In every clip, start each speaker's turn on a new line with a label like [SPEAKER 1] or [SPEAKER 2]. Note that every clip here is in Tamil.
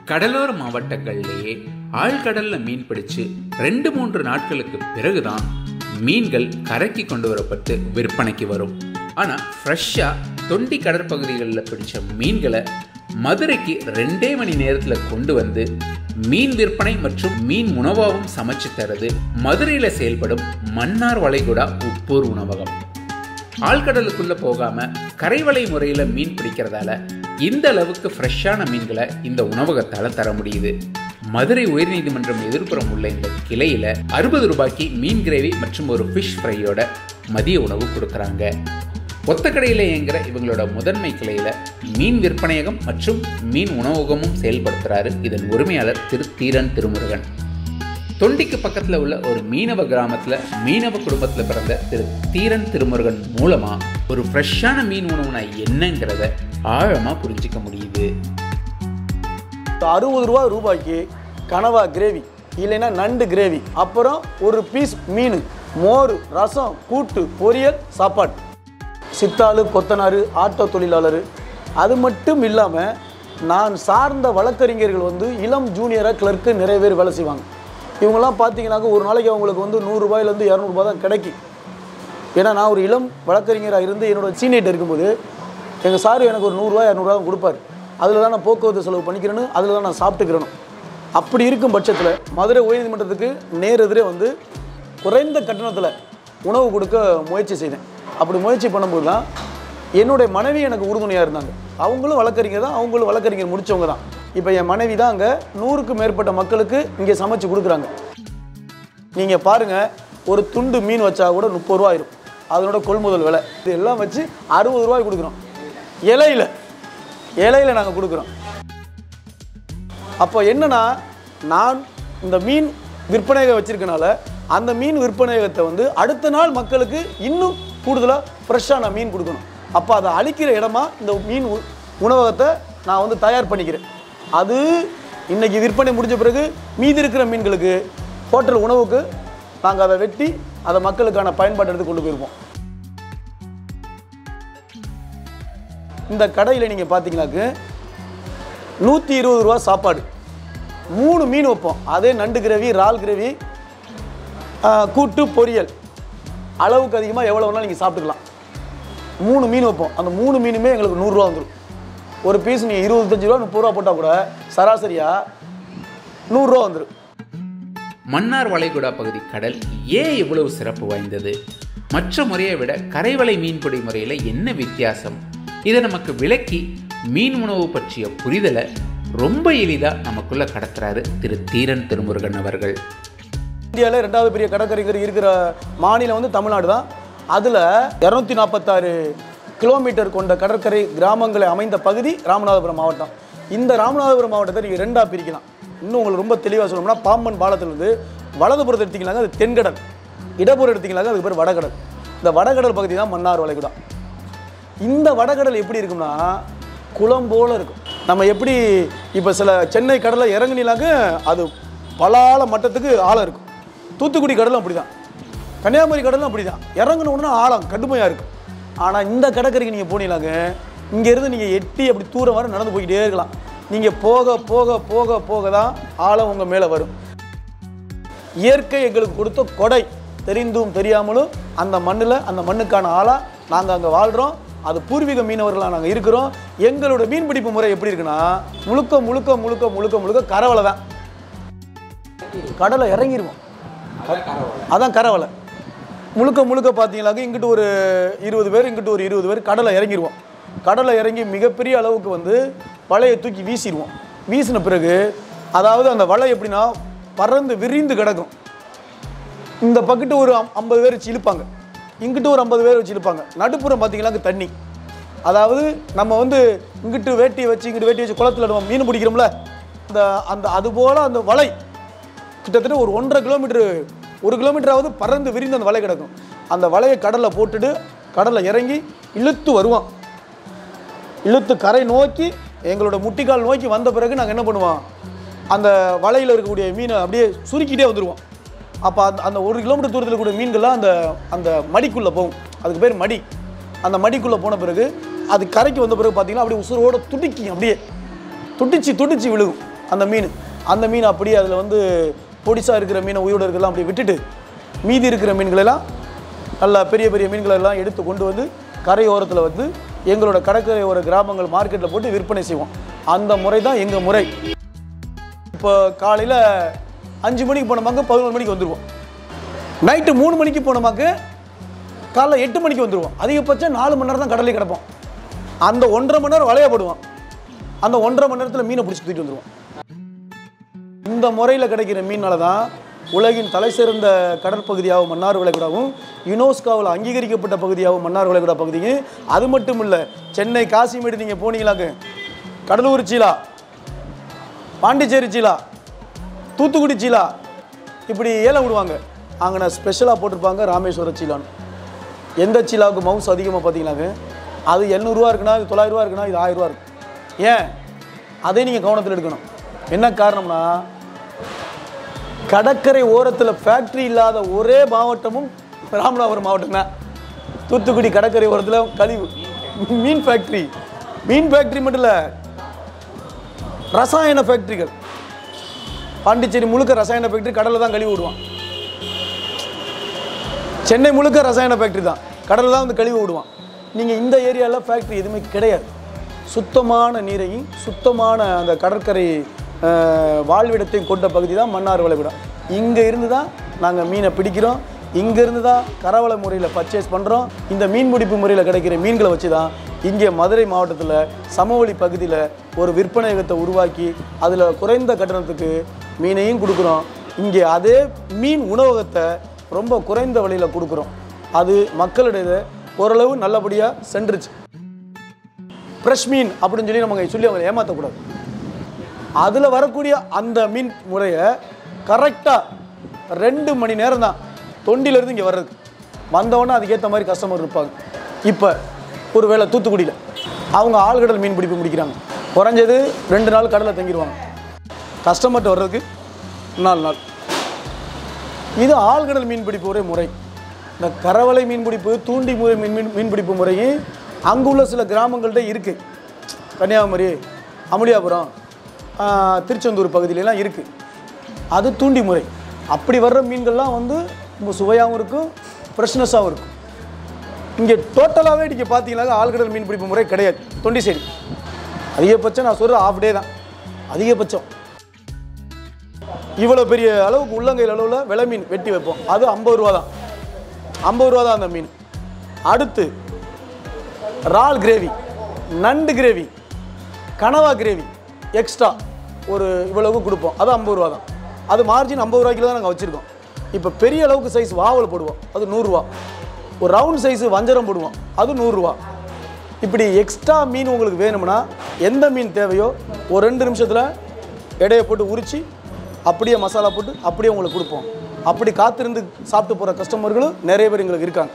[SPEAKER 1] கடலோர மாவட்டங்கள்லேயே ஆழ்கடல்ல மீன் பிடிச்சு ரெண்டு மூன்று நாட்களுக்கு பிறகுதான் மீன்கள் கரைக்கு கொண்டு வரப்பட்டு விற்பனைக்கு வரும் ஆனா ஃப்ரெஷ்ஷா தொண்டி கடற்பகுதிகளில் பிடிச்ச மீன்களை மதுரைக்கு ரெண்டே மணி நேரத்துல கொண்டு வந்து மீன் விற்பனை மற்றும் மீன் உணவாகவும் சமைச்சு தரது மதுரையில செயல்படும் மன்னார் வளைகுடா உப்பூர் உணவகம் ஆழ்கடலுக்குள்ள போகாம கரைவலை முறையில மீன் பிடிக்கிறதால இந்த அளவுக்கு ஃப்ரெஷ்ஷான மீன்களை இந்த உணவகத்தால தர முடியுது மதுரை உயர்நீதிமன்றம் எதிர்ப்புறம் உள்ள இந்த கிளையில அறுபது ரூபாய்க்கு மீன் கிரேவி மற்றும் ஒரு ஃபிஷ் ஃப்ரையோட மதிய உணவு கொடுக்குறாங்க ஒத்த கடையில் இயங்குற இவங்களோட முதன்மை கிளையில மீன் விற்பனையகம் மற்றும் மீன் உணவகமும் செயல்படுத்துறாரு இதன் உரிமையாளர் திரு தீரன் திருமுருகன் தொண்டிக்கு பக்கத்துல உள்ள ஒரு மீனவ கிராமத்துல மீனவ குடும்பத்துல பிறந்த திரு தீரன் திருமுருகன் மூலமா ஒரு ஃப்ரெஷ்ஷான மீன் உணவுனா என்னங்கிறத ஆழமா புரிஞ்சிக்க முடியுது
[SPEAKER 2] அறுபது ரூபா ரூபாய்க்கு கனவா கிரேவி இல்லைன்னா நண்டு கிரேவி அப்புறம் ஒரு பீஸ் மீன் மோர் ரசம் கூட்டு பொரியல் சாப்பாடு சித்தாளு கொத்தனார் ஆட்டோ தொழிலாளர் அது மட்டும் இல்லாமல் நான் சார்ந்த வழக்கறிஞர்கள் வந்து இளம் ஜூனியராக கிளர்க்கு நிறைய பேர் வேலை செய்வாங்க இவங்கெல்லாம் பார்த்தீங்கன்னாக்க ஒரு நாளைக்கு அவங்களுக்கு வந்து நூறுரூபாயிலேருந்து இரநூறுபா தான் கிடைக்கும் ஏன்னா நான் ஒரு இளம் வழக்கறிஞராக இருந்து என்னோட சீனியர்கிட்ட இருக்கும்போது எங்கள் சார் எனக்கு ஒரு நூறுரூவா இரநூறுவா கொடுப்பாரு அதில் தான் நான் போக்குவரத்து செலவு பண்ணிக்கிறேன்னு அதில் தான் நான் சாப்பிட்டுக்கிறேனும் அப்படி இருக்கும் பட்சத்தில் மதுரை உயர்நீதிமன்றத்துக்கு நேர் எதிரே வந்து குறைந்த கட்டணத்தில் உணவு கொடுக்க முயற்சி செய்தேன் அப்படி முயற்சி பண்ணும்போது தான் என்னுடைய மனைவி எனக்கு உறுதுணையாக இருந்தாங்க அவங்களும் வழக்கறிஞர் தான் அவங்களும் வழக்கறிஞர் முடித்தவங்க தான் இப்போ என் மனைவி தான் அங்கே நூறுக்கு மேற்பட்ட மக்களுக்கு இங்கே சமைச்சு கொடுக்குறாங்க நீங்கள் பாருங்கள் ஒரு துண்டு மீன் வச்சா கூட முப்பது ரூபா ஆயிரும் அதனோட கொள்முதல் விலை இது எல்லாம் வச்சு அறுபது ரூபாய் கொடுக்குறோம் இலையில இலையில நாங்கள் கொடுக்குறோம் அப்போ என்னன்னா நான் இந்த மீன் விற்பனையகம் வச்சிருக்கனால அந்த மீன் விற்பனையகத்தை வந்து அடுத்த நாள் மக்களுக்கு இன்னும் கூடுதலாக ஃப்ரெஷ்ஷான மீன் கொடுக்கணும் அப்போ அதை அழிக்கிற இடமா இந்த மீன் உ- உணவகத்தை நான் வந்து தயார் பண்ணிக்கிறேன் அது இன்னைக்கு விற்பனை முடிஞ்ச பிறகு மீதி இருக்கிற மீன்களுக்கு ஹோட்டல் உணவுக்கு நாங்கள் அதை வெட்டி அதை மக்களுக்கான பயன்பாட்டு எடுத்து கொண்டு போயிருப்போம் இந்த கடையில் நீங்கள் பார்த்தீங்கன்னாக்கு நூற்றி இருபது ரூபா சாப்பாடு மூணு மீன் வைப்போம் அதே நண்டு கிரேவி இறால் கிரேவி ஆ, கூட்டு பொரியல் அளவுக்கு அதிகமாக எவ்வளோ வேணாலும் நீங்கள் சாப்பிட்டுக்கலாம் மூணு மீன் வைப்போம் அந்த மூணு மீனுமே எங்களுக்கு நூறுரூவா வந்துடும் ஒரு பீஸ் நீங்கள் இருபத்தஞ்சு ரூபா முப்பது ரூபா போட்டால் கூட சராசரியாக நூறுரூவா வந்துடும்
[SPEAKER 1] மன்னார் வளைகுடா பகுதி கடல் ஏன் இவ்வளவு சிறப்பு வாய்ந்தது மற்ற முறையை விட கரைவலை மீன்பிடி முறையில் என்ன வித்தியாசம் இதை நமக்கு விளக்கி மீன் உணவு பற்றிய புரிதலை ரொம்ப எளிதாக நமக்குள்ள கடத்துறாரு திரு தீரன் திருமுருகன் அவர்கள்
[SPEAKER 2] இந்தியாவில் ரெண்டாவது பெரிய கடற்கரைக்கரை இருக்கிற மாநிலம் வந்து தமிழ்நாடு தான் அதில் இரநூத்தி நாற்பத்தாறு கிலோமீட்டர் கொண்ட கடற்கரை கிராமங்களை அமைந்த பகுதி ராமநாதபுரம் மாவட்டம் இந்த ராமநாதபுரம் மாவட்டத்தை நீங்கள் ரெண்டாக பிரிக்கலாம் இன்னும் உங்களுக்கு ரொம்ப தெளிவாக சொல்லணும்னா பாம்பன் பாலத்திலிருந்து வலதுபுறத்தை எடுத்தீங்களாங்க அது தென்கடல் இடப்புறம் எடுத்தீங்களாங்க அதுக்கு பேர் வடகடல் இந்த வடகடல் பகுதி தான் மன்னார் வளைகுடா இந்த வடகடல் எப்படி இருக்கும்னா குளம் போல இருக்கும் நம்ம எப்படி இப்போ சில சென்னை கடலில் இறங்குனீங்களாக்க அது பலால மட்டத்துக்கு ஆழம் இருக்கும் தூத்துக்குடி கடலும் அப்படி தான் கன்னியாகுமரி கடலும் அப்படி தான் இறங்கின உடனே ஆழம் கடுமையாக இருக்கும் ஆனால் இந்த கடற்கரைக்கு நீங்கள் போனீங்களாங்க இங்கேருந்து நீங்கள் எட்டி அப்படி தூரம் வர நடந்து போய்கிட்டே இருக்கலாம் நீங்கள் போக போக போக போக தான் ஆழம் உங்கள் மேலே வரும் இயற்கை எங்களுக்கு கொடுத்த கொடை தெரிந்தும் தெரியாமலும் அந்த மண்ணில் அந்த மண்ணுக்கான ஆளா நாங்கள் அங்கே வாழ்கிறோம் அது பூர்வீக மீனவர்களாக நாங்கள் இருக்கிறோம் எங்களோட மீன்பிடிப்பு முறை எப்படி இருக்குன்னா முழுக்க முழுக்க முழுக்க முழுக்க முழுக்க கரவலை தான் கடலை இறங்கிடுவோம் அதான் கரவலை முழுக்க முழுக்க பார்த்தீங்கன்னாக்க இங்கிட்டு ஒரு இருபது பேர் இங்கிட்டு ஒரு இருபது பேர் கடலை இறங்கிடுவோம் கடலை இறங்கி மிகப்பெரிய அளவுக்கு வந்து வலையை தூக்கி வீசிடுவோம் வீசின பிறகு அதாவது அந்த வலை எப்படின்னா பறந்து விரிந்து கிடக்கும் இந்த பக்கத்து ஒரு அம்- ஐம்பது பேர் வச்சு இழுப்பாங்க இங்கிட்டு ஒரு ஐம்பது பேர் வச்சு இழுப்பாங்க நடுப்புறம் பார்த்தீங்கன்னா தண்ணி அதாவது நம்ம வந்து இங்கிட்டு வேட்டியை வச்சு இங்கிட்டு வேட்டி வச்சு குளத்துல நம்ம மீன் பிடிக்கிறோம்ல அந்த அந்த அதுபோல் அந்த வலை கிட்டத்தட்ட ஒரு ஒன்றரை கிலோமீட்டர் ஒரு கிலோமீட்டராவது பறந்து விரிந்து அந்த வலை கிடக்கும் அந்த வலையை கடலில் போட்டுட்டு கடலில் இறங்கி இழுத்து வருவான் இழுத்து கரை நோக்கி எங்களோட முட்டிக்கால் நோக்கி வந்த பிறகு நாங்கள் என்ன பண்ணுவோம் அந்த வலையில் இருக்கக்கூடிய மீனை அப்படியே சுருக்கிட்டே வந்துடுவோம் அப்போ அந்த அந்த ஒரு கிலோமீட்டர் தூரத்தில் கூடிய மீன்கள்லாம் அந்த அந்த மடிக்குள்ளே போகும் அதுக்கு பேர் மடி அந்த மடிக்குள்ளே போன பிறகு அது கரைக்கு வந்த பிறகு பார்த்தீங்கன்னா அப்படியே உசுரோட துடிக்கும் அப்படியே துடிச்சு துடிச்சு விழுகும் அந்த மீன் அந்த மீன் அப்படியே அதில் வந்து பொடிசாக இருக்கிற மீனை உயிரோட இருக்கலாம் அப்படியே விட்டுட்டு மீதி இருக்கிற மீன்களெல்லாம் நல்லா பெரிய பெரிய மீன்களை எல்லாம் எடுத்து கொண்டு வந்து கரையோரத்தில் வந்து எங்களோட கடற்கரையோர கிராமங்கள் மார்க்கெட்டில் போட்டு விற்பனை செய்வோம் அந்த முறை தான் எங்கள் முறை இப்போ காலையில் அஞ்சு மணிக்கு போனோமாக்க பதினொரு மணிக்கு வந்துடுவோம் நைட்டு மூணு மணிக்கு போனோமாக்க காலைல எட்டு மணிக்கு வந்துடுவோம் அதிகபட்சம் நாலு மணி நேரம் தான் கடலே கிடப்போம் அந்த ஒன்றரை மணி நேரம் வலைய போடுவோம் அந்த ஒன்றரை மணி நேரத்தில் மீனை பிடிச்சி தூக்கிட்டு வந்துடுவோம் இந்த முறையில் கிடைக்கிற மீனால தான் உலகின் தலை சிறந்த கடற்பகுதியாகவும் மன்னார் வளைகுடாவும் யுனெஸ்கோவில் அங்கீகரிக்கப்பட்ட பகுதியாகவும் மன்னார் வளைகுடா பகுதியும் அது மட்டும் இல்லை சென்னை காசிமேடு நீங்கள் போனீங்களாக்கு கடலூர் சீலா பாண்டிச்சேரி சீலா தூத்துக்குடி சீலா இப்படி ஏலம் விடுவாங்க அங்கே ஸ்பெஷலாக போட்டிருப்பாங்க ராமேஸ்வர சீலான்னு எந்த சீலாவுக்கு மவுஸ் அதிகமாக பார்த்தீங்கன்னாக்க அது எண்ணூறுரூவா இருக்குன்னா இது தொள்ளாயிரரூவா இருக்குன்னா இது ஆயிரரூவா இருக்கும் ஏன் அதை நீங்கள் கவனத்தில் எடுக்கணும் என்ன காரணம்னா கடற்கரை ஓரத்தில் ஃபேக்ட்ரி இல்லாத ஒரே மாவட்டமும் ராமநாதபுரம் மாவட்டம் தான் தூத்துக்குடி கடற்கரை ஓரத்தில் கழிவு மீன் ஃபேக்ட்ரி மீன் ஃபேக்ட்ரி மட்டும் இல்லை ரசாயன ஃபேக்ட்ரிகள் பாண்டிச்சேரி முழுக்க ரசாயன ஃபேக்ட்ரி கடலில் தான் கழுவி விடுவான் சென்னை முழுக்க ரசாயன ஃபேக்ட்ரி தான் கடலில் தான் வந்து கழுவி விடுவான் நீங்கள் இந்த ஏரியாவில் ஃபேக்ட்ரி எதுவுமே கிடையாது சுத்தமான நீரையும் சுத்தமான அந்த கடற்கரை அஹ், வாழ்விடத்தையும் கொண்ட பகுதி தான் மன்னார் வளைகுடா இங்கே இருந்து தான் நாங்கள் மீனை பிடிக்கிறோம் இங்கேருந்து தான் கரவலை முறையில் பர்ச்சேஸ் பண்ணுறோம் இந்த மீன் பிடிப்பு முறையில் கிடைக்கிற மீன்களை வச்சு தான் இங்கே மதுரை மாவட்டத்தில் சமவெளி பகுதியில் ஒரு விற்பனையகத்தை உருவாக்கி அதில் குறைந்த கட்டணத்துக்கு மீனையும் கொடுக்குறோம் இங்கே அதே மீன் உணவகத்தை ரொம்ப குறைந்த விலையில் கொடுக்குறோம் அது மக்களிடையே ஓரளவு நல்லபடியாக சென்றுச்சு ஃப்ரெஷ் மீன் அப்படின்னு சொல்லி நம்ம சொல்லி அவங்களை ஏமாற்றக்கூடாது அதில் வரக்கூடிய அந்த மீன் முறையை கரெக்டாக ரெண்டு மணி நேரம் தான் தொண்டியிலேருந்து இங்கே வர்றதுக்கு வந்தவொடனே அதுக்கேற்ற மாதிரி கஸ்டமர் இருப்பாங்க இப்போ ஒரு வேளை தூத்துக்குடியில் அவங்க ஆழ்கடல் மீன் பிடிப்பு முடிக்கிறாங்க குறைஞ்சது ரெண்டு நாள் கடலில் தங்கிடுவாங்க கஸ்டமர்கிட்ட வர்றதுக்கு நாலு நாள் இது ஆழ்கடல் மீன்பிடிப்பு ஒரே முறை இந்த கரவலை மீன்பிடிப்பு தூண்டி முறை மீன் மீன் மீன்பிடிப்பு முறையும் அங்குள்ள சில கிராமங்கள்ட்ட இருக்குது கன்னியாகுமரி அமுலியாபுரம் ஆஹ், திருச்செந்தூர் பகுதியிலலாம் இருக்குது அது தூண்டி முறை அப்படி வர்ற மீன்கள்லாம் வந்து ரொம்ப சுவையாகவும் இருக்கும் ஃப்ரெஷ்னஸாகவும் இருக்கும் இங்கே டோட்டலாகவே நீங்கள் பார்த்தீங்கன்னா ஆழ்கடல் மீன் பிடிப்பு முறை கிடையாது தொண்டி சைடு அதிகபட்சம் நான் சொல்கிற ஆஃப் டே தான் அதிகபட்சம் இவ்வளோ பெரிய அளவுக்கு உள்ளங்கையில் அளவில் விலை மீன் வெட்டி வைப்போம் அது ஐம்பது ரூபா தான் ஐம்பது ரூபா தான் அந்த மீன் அடுத்து இறால் கிரேவி நண்டு கிரேவி கனவா கிரேவி எக்ஸ்ட்ரா ஒரு இவ்வளவுக்கு கொடுப்போம் அது ஐம்பது ரூபா தான் அது மார்ஜின் ஐம்பது ரூபாய்க்கு தான் நாங்கள் வச்சுருக்கோம் இப்போ பெரிய அளவுக்கு சைஸ் வாவல் போடுவோம் அது நூறுரூவா ஒரு ரவுண்ட் சைஸு வஞ்சரம் போடுவோம் அது நூறுரூவா இப்படி எக்ஸ்ட்ரா மீன் உங்களுக்கு வேணும்னா எந்த மீன் தேவையோ ஒரு ரெண்டு நிமிஷத்தில் எடையை போட்டு உரித்து அப்படியே மசாலா போட்டு அப்படியே உங்களுக்கு கொடுப்போம் அப்படி காத்திருந்து சாப்பிட்டு போகிற கஸ்டமர்களும் நிறைய பேர் எங்களுக்கு இருக்காங்க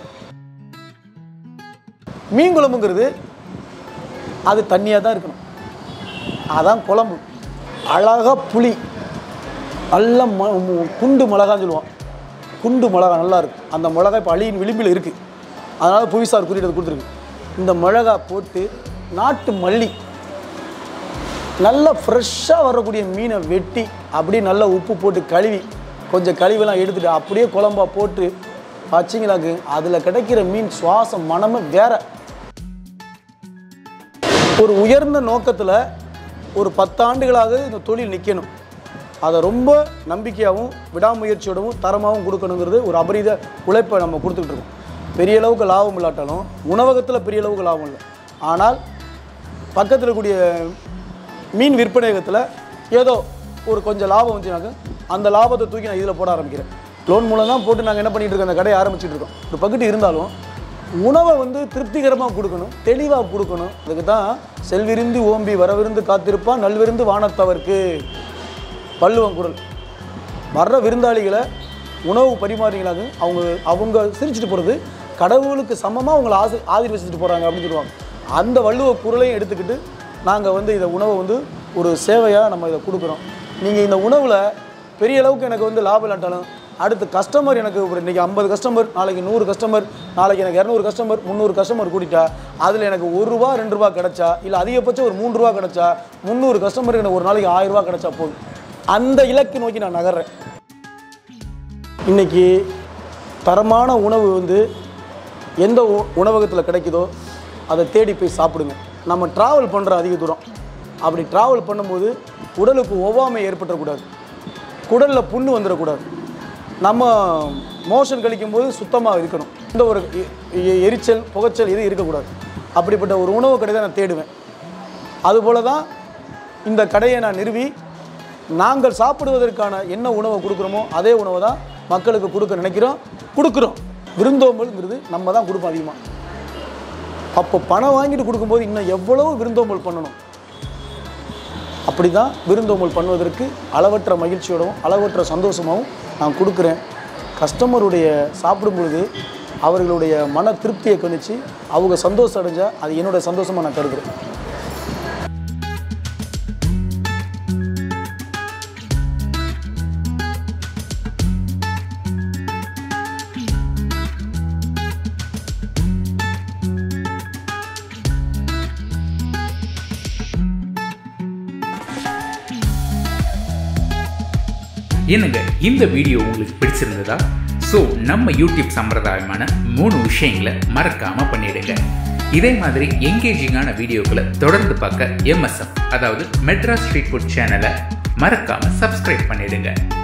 [SPEAKER 2] மீன் குழம்புங்கிறது அது தண்ணியாக தான் இருக்கணும் அதான் குழம்பு அழகாக புளி நல்ல ம மு- குண்டு மிளகான்னு சொல்லுவோம் குண்டு மிளகா நல்லா இருக்கும் அந்த மிளகா இப்போ அழியின் விளிம்பில் இருக்குது அதனால் புவிசார் குறியீடு கொடுத்துருக்கு இந்த மிளகா போட்டு நாட்டு மல்லி நல்லா ஃப்ரெஷ்ஷாக வரக்கூடிய மீனை வெட்டி அப்படியே நல்லா உப்பு போட்டு கழுவி கொஞ்சம் கழுவிலாம் எடுத்துட்டு அப்படியே குழம்பா போட்டு வச்சிங்களாக்கு அதில் கிடைக்கிற மீன் சுவாசம் மனமே வேற ஒரு உயர்ந்த நோக்கத்தில் ஒரு பத்தாண்டுகளாக இந்த தொழில் நிற்கணும் அதை ரொம்ப நம்பிக்கையாகவும் விடாமுயற்சியோடவும் தரமாகவும் கொடுக்கணுங்கிறது ஒரு அபரீத உழைப்பை நம்ம கொடுத்துக்கிட்டு இருக்கோம் பெரிய அளவுக்கு லாபம் இல்லாட்டாலும் உணவகத்தில் பெரிய அளவுக்கு லாபம் இல்லை ஆனால் பக்கத்தில் இருக்கக்கூடிய மீன் விற்பனையகத்தில் ஏதோ ஒரு கொஞ்சம் லாபம் வந்துச்சுனாக்க அந்த லாபத்தை தூக்கி நான் இதில் போட ஆரம்பிக்கிறேன் லோன் மூலம் தான் போட்டு நாங்கள் என்ன பண்ணிட்டு இருக்கோம் அந்த கடையை ஆரம்பிச்சிட்டு இருக்கோம் ஒரு பக்கெட் இருந்தாலும் உணவை வந்து திருப்திகரமாக கொடுக்கணும் தெளிவாக கொடுக்கணும் அதுக்கு தான் செல்விருந்து ஓம்பி வரவிருந்து காத்திருப்பான் நல்விருந்து வானத்தவர்க்கு வள்ளுவன் குரல் வர்ற விருந்தாளிகளை உணவு பரிமாறிங்களாங்க அவங்க அவங்க சிரிச்சிட்டு போகிறது கடவுளுக்கு சமமாக அவங்கள ஆசி ஆதீர்வசிச்சுட்டு போகிறாங்க அப்படின்னு சொல்லுவாங்க அந்த வள்ளுவ குரலையும் எடுத்துக்கிட்டு நாங்கள் வந்து இதை உணவை வந்து ஒரு சேவையாக நம்ம இதை கொடுக்குறோம் நீங்கள் இந்த உணவில் பெரிய அளவுக்கு எனக்கு வந்து லாபம் இல்லாட்டாலும் அடுத்து கஸ்டமர் எனக்கு ஒரு இன்றைக்கி ஐம்பது கஸ்டமர் நாளைக்கு நூறு கஸ்டமர் நாளைக்கு எனக்கு இரநூறு கஸ்டமர் முந்நூறு கஸ்டமர் கூட்டிட்டா அதில் எனக்கு ஒரு ரூபா ரெண்டு ரூபா கிடச்சா இல்லை அதிகபட்சம் ஒரு மூணு ரூபா கிடச்சா முந்நூறு கஸ்டமருக்கு எனக்கு ஒரு நாளைக்கு ஆயிரம் ரூபா கிடச்சா போதும் அந்த இலக்கு நோக்கி நான் நகர்றேன் இன்னைக்கு தரமான உணவு வந்து எந்த உ- உணவகத்தில் கிடைக்குதோ அதை தேடி போய் சாப்பிடுங்க நம்ம ட்ராவல் பண்ணுற அதிக தூரம் அப்படி ட்ராவல் பண்ணும்போது உடலுக்கு ஒவ்வாமை ஏற்பட்டுறக்கூடாது குடலில் புண்ணு வந்துடக்கூடாது நம்ம மோஷன் கழிக்கும்போது சுத்தமாக இருக்கணும் இந்த ஒரு எ- எ- எரிச்சல் புகைச்சல் இது இருக்கக்கூடாது அப்படிப்பட்ட ஒரு உணவு கடை தான் நான் தேடுவேன் அதுபோல தான் இந்த கடையை நான் நிறுவி நாங்கள் சாப்பிடுவதற்கான என்ன உணவை கொடுக்குறோமோ அதே உணவை தான் மக்களுக்கு கொடுக்க நினைக்கிறோம் கொடுக்குறோம் விருந்தோம்பல்ங்கிறது நம்ம தான் கொடுப்போம் அதிகமாக அப்போ பணம் வாங்கிட்டு கொடுக்கும்போது இன்னும் எவ்வளவு விருந்தோம்பல் பண்ணணும் அப்படி தான் விருந்தோம்பல் பண்ணுவதற்கு அளவற்ற மகிழ்ச்சியோடவும் அளவற்ற சந்தோஷமாகவும் நான் கொடுக்குறேன் கஸ்டமருடைய சாப்பிடும் பொழுது அவர்களுடைய மன திருப்தியை கணிச்சு அவங்க சந்தோஷம் அடைஞ்சால் அது என்னோட சந்தோஷமாக நான் கருதுகிறேன்
[SPEAKER 1] என்னங்க இந்த வீடியோ உங்களுக்கு பிடிச்சிருந்ததா ஸோ நம்ம யூடியூப் சம்பிரதாயமான மூணு விஷயங்களை மறக்காம பண்ணிடுங்க இதே மாதிரி எங்கேஜிங்கான வீடியோக்களை தொடர்ந்து பார்க்க எம்எஸ்எஃப் அதாவது மெட்ராஸ் ஸ்ட்ரீட் ஃபுட் சேனலை மறக்காம சப்ஸ்கிரைப் பண்ணிடுங்க